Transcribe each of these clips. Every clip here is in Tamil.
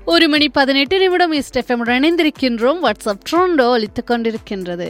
ஒரு மணி பதினெட்டு நிமிடம் இஸ்டெஃபமுடன் இணைந்திருக்கின்றோம் வாட்ஸ்அப் ட்ரோண்டோ அளித்துக் கொண்டிருக்கின்றது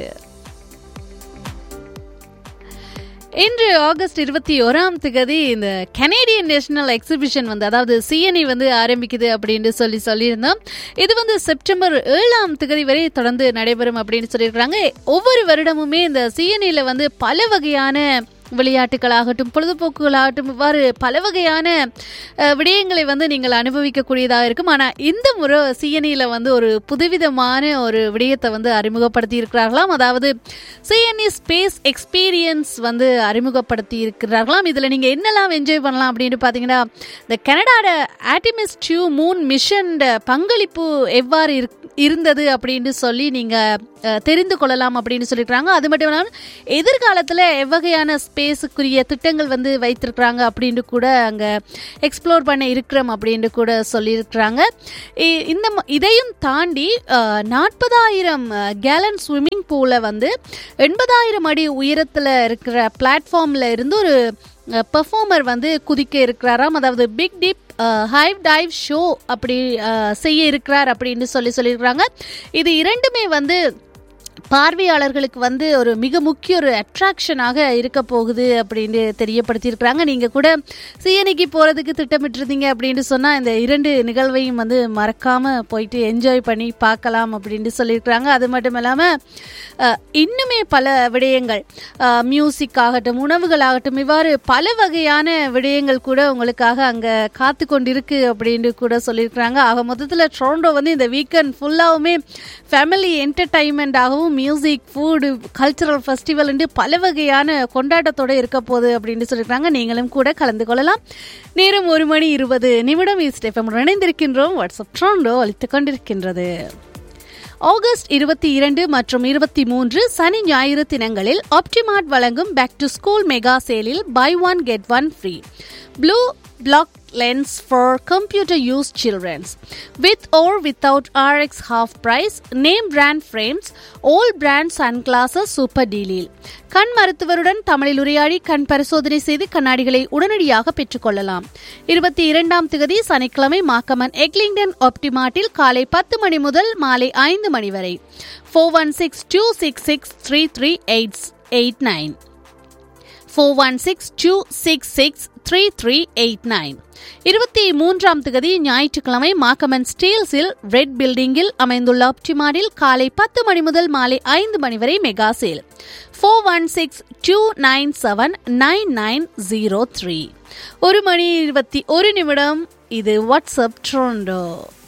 இன்று ஆகஸ்ட் இருபத்தி ஓராம் தேதி இந்த கனேடியன் நேஷனல் எக்ஸிபிஷன் வந்து அதாவது சிஎன்இ வந்து ஆரம்பிக்குது அப்படின்னு சொல்லி சொல்லியிருந்தோம் இது வந்து செப்டம்பர் ஏழாம் தேதி வரை தொடர்ந்து நடைபெறும் அப்படின்னு சொல்லியிருக்கிறாங்க ஒவ்வொரு வருடமுமே இந்த சிஎன்இல வந்து பல வகையான விளையாட்டுகளாகட்டும் பொழுதுபோக்குகளாகட்டும் இவ்வாறு பல வகையான அஹ், விடயங்களை வந்து நீங்கள் அனுபவிக்கக்கூடியதாக இருக்கும் ஆனால் இந்த முறை சிஎன்இல வந்து ஒரு புதுவிதமான ஒரு விடயத்தை வந்து அறிமுகப்படுத்தி இருக்கிறார்களாம் அதாவது சிஎன்இ ஸ்பேஸ் எக்ஸ்பீரியன்ஸ் வந்து அறிமுகப்படுத்தி இருக்கிறார்களாம் இதில் நீங்கள் என்னெல்லாம் என்ஜாய் பண்ணலாம் அப்படின்னு பார்த்தீங்கன்னா இந்த கனடாட ஆட்டிமிஸ் டியூ மூன் மிஷன் பங்களிப்பு எவ்வாறு இருக்- இருந்தது அப்படின்னு சொல்லி நீங்கள் தெரிந்து கொள்ளலாம் அப்படின்னு சொல்லியிருக்கிறாங்க அது மட்டும் இல்லாமல் எதிர்காலத்தில் எவ்வகையான ஸ்பேஸுக்குரிய திட்டங்கள் வந்து வைத்திருக்கிறாங்க அப்படின்னு கூட அங்கே எக்ஸ்ப்ளோர் பண்ண இருக்கிறோம் அப்படின்னு கூட சொல்லியிருக்கிறாங்க இ- இந்த ம- இதையும் தாண்டி நாற்பதாயிரம் கேலன் ஸ்விம்மிங் பூலை வந்து எண்பதாயிரம் அடி உயரத்தில் இருக்கிற பிளாட்ஃபார்மில் இருந்து ஒரு பெர்ஃபார்மர் வந்து குதிக்க இருக்கிறாராம் அதாவது big dip high dive show அப்படி அஹ், செய்ய இருக்கிறார் அப்படின்னு சொல்லி சொல்லியிருக்கிறாங்க இது இரண்டுமே வந்து பார்வையாளர்களுக்கு வந்து ஒரு மிக முக்கிய ஒரு அட்ராக்ஷனாக இருக்க போகுது அப்படின்னு தெரியப்படுத்தியிருக்கிறாங்க நீங்கள் கூட சிஎனிக்கு போகிறதுக்கு திட்டமிட்டிருந்தீங்க அப்படின்னு சொன்னால் இந்த இரண்டு நிகழ்வையும் வந்து மறக்காமல் போயிட்டு என்ஜாய் பண்ணி பார்க்கலாம் அப்படின்னு சொல்லியிருக்கிறாங்க அது மட்டும் இல்லாமல் இன்னுமே பல விடயங்கள் மியூசிக் ஆகட்டும் உணவுகள் ஆகட்டும் இவ்வாறு பல வகையான விடயங்கள் கூட உங்களுக்காக அங்கே காத்து கொண்டிருக்கு அப்படின்னு கூட சொல்லியிருக்கிறாங்க ஆக மொத்தத்தில் ட்ரோண்டோ வந்து இந்த வீக்கெண்ட் ஃபுல்லாகவுமே ஃபேமிலி என்டர்டைன்மெண்ட்டாகவும் மியூசிக் ஃபுட்டு கல்ச்சுரல் ஃபெஸ்டிவல் பல வகையான கொண்டாட்டத்தோடு இருக்க போகுது அப்படின்னு சொல்லியிருக்காங்க நீங்களும் கூட கலந்து கொள்ளலாம் நேரம் ஒரு மணி இருபது நிமிடம் இஸ்டெஃபம் இணைந்திருக்கின்றோம் வாட்ஸ்அப் ட்ரோண்டோ அளித்துக் கொண்டிருக்கின்றது ஆகஸ்ட் இருபத்தி இரண்டு மற்றும் இருபத்தி மூன்று சனி ஞாயிறு தினங்களில் ஆப்டிமார்ட் வழங்கும் பேக் டு ஸ்கூல் மெகா சேலில் buy one get one free blue black lens for computer use children's with or without rx half price name brand frames all brand sunglasses super dealil கண் மருத்துவருடன் தமிழில் உரையாடி கண் பரிசோதனை செய்து கண்ணாடிகளை உடனடியாக பெற்றுக்கொள்ளலாம் இருபத்தி இரண்டாம் தேதி சனிக்கிழமை மாக்கமன் எக்லிங்டன் ஆப்டிமார்ட்டில் காலை பத்து மணி முதல் மாலை ஐந்து மணி வரை four one six two six six three three eight eight nine four one six two six six three three eight nine இருபத்தி மூன்றாம் தேதி ஞாயிற்றுக்கிழமை மாக்கமன் ஸ்டீல்ஸில் ரெட் பில்டிங்கில் அமைந்துள்ள ஆப்டிமாரில் காலை பத்து மணி முதல் மாலை ஐந்து மணி வரை mega sale four one six two nine seven nine nine zero three ஒரு மணி இருபத்தி ஒரு நிமிடம் இது வாட்ஸ்அப் ட்ரோண்டோ